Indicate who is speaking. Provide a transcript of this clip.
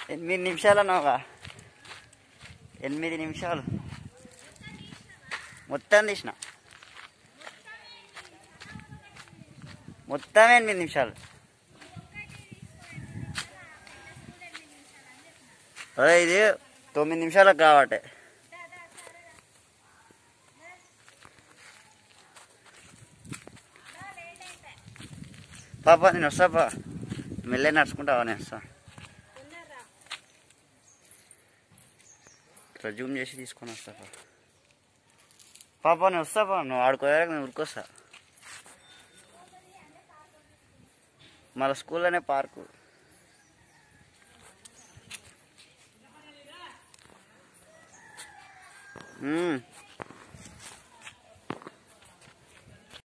Speaker 1: ఎనిమిది నిమిషాలు అన్నావుగా ఎనిమిది నిమిషాలు మొత్తం తీసిన మొత్తం ఎనిమిది నిమిషాలు అదే ఇది తొమ్మిది నిమిషాలకు కాబట్టి పాప నేను వస్తా పా మెల్లే నడుచుకుంటావా నేను వస్తా ఇట్లా జూమ్ చేసి తీసుకొని వస్తా పా పాప నేను వస్తా పా నువ్వు ఆడుకోలేక నేను ఉరికొస్తా మళ్ళీ స్కూల్లోనే పార్కు మ్మ్.